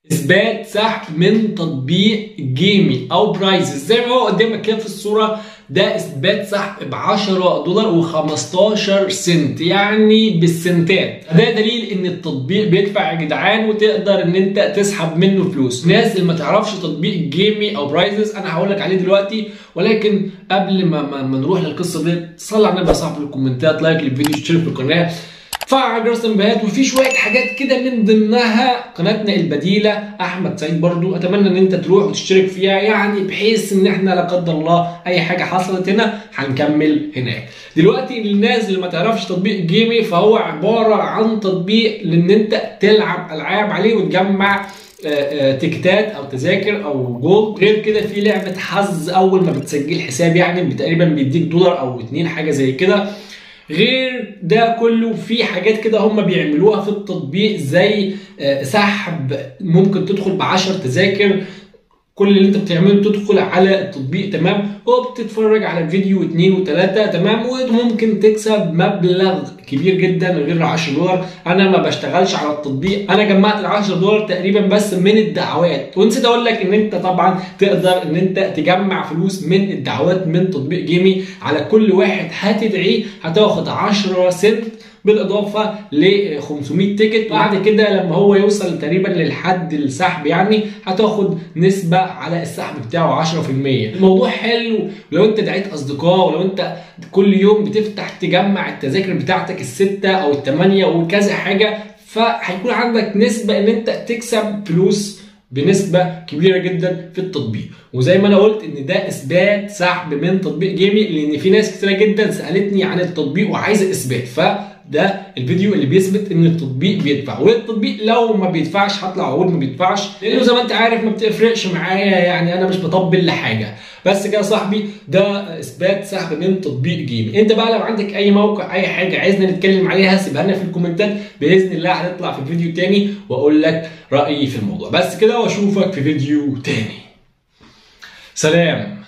اثبات سحب من تطبيق جيمي او برايزز زي ما هو قدامك كده في الصوره ده اثبات سحب ب 10 دولار و15 سنت يعني بالسنتات ده دليل ان التطبيق بيدفع يا جدعان وتقدر ان انت تسحب منه فلوس ناس اللي ما تعرفش تطبيق جيمي او برايزز انا هقول لك عليه دلوقتي ولكن قبل ما, ما, ما نروح للقصه دي صلي على النبي يا صاحبي الكومنتات لايك للفيديو اشترك في القناه فعل جرس التنبيهات وفي شويه حاجات كده من ضمنها قناتنا البديله احمد سعيد برضو اتمنى ان انت تروح وتشترك فيها يعني بحيث ان احنا لا قدر الله اي حاجه حصلت هنا هنكمل هناك دلوقتي للناس اللي ما تعرفش تطبيق جيمي فهو عباره عن تطبيق لان انت تلعب العاب عليه وتجمع تيكتات او تذاكر او جولد غير كده في لعبه حظ اول ما بتسجل حساب يعني تقريبا بيديك دولار او اتنين حاجه زي كده غير ده كله في حاجات كده هم بيعملوها في التطبيق زي سحب ممكن تدخل ب 10 تذاكر كل اللي انت بتعمله تدخل على التطبيق تمام وبتتفرج على فيديو اتنين وتلاته تمام وممكن تكسب مبلغ كبير جدا غير 10 دولار انا ما بشتغلش على التطبيق انا جمعت ال 10 دولار تقريبا بس من الدعوات ونسيت اقول لك ان انت طبعا تقدر ان انت تجمع فلوس من الدعوات من تطبيق جيمي على كل واحد هتدعيه هتاخد 10 سنت بالاضافه ل 500 تيكت بعد كده لما هو يوصل تقريبا للحد السحب يعني هتاخد نسبه على السحب بتاعه 10% الموضوع حلو لو انت دعيت اصدقاء ولو انت كل يوم بتفتح تجمع التذاكر بتاعتك السته او الثمانيه وكذا حاجه فهيكون عندك نسبه ان انت تكسب فلوس بنسبة كبيرة جدا في التطبيق وزي ما انا قلت ان ده اثبات سحب من تطبيق جيمي لان في ناس كتيرة جدا سألتني عن التطبيق وعايزة اثبات فده الفيديو اللي بيثبت ان التطبيق بيدفع والتطبيق لو ما بيدفعش هطلع اقول ما بيدفعش لانه زي ما انت عارف ما بتفرقش معايا يعني انا مش بطبل لحاجه بس كده يا صاحبي ده اثبات سحب من تطبيق جيمي انت بقى لو عندك اي موقع اي حاجه عايزنا نتكلم عليها سيبها لنا في الكومنتات باذن الله هنطلع في فيديو تاني واقول لك رايي في الموضوع بس كده واشوفك في فيديو تاني سلام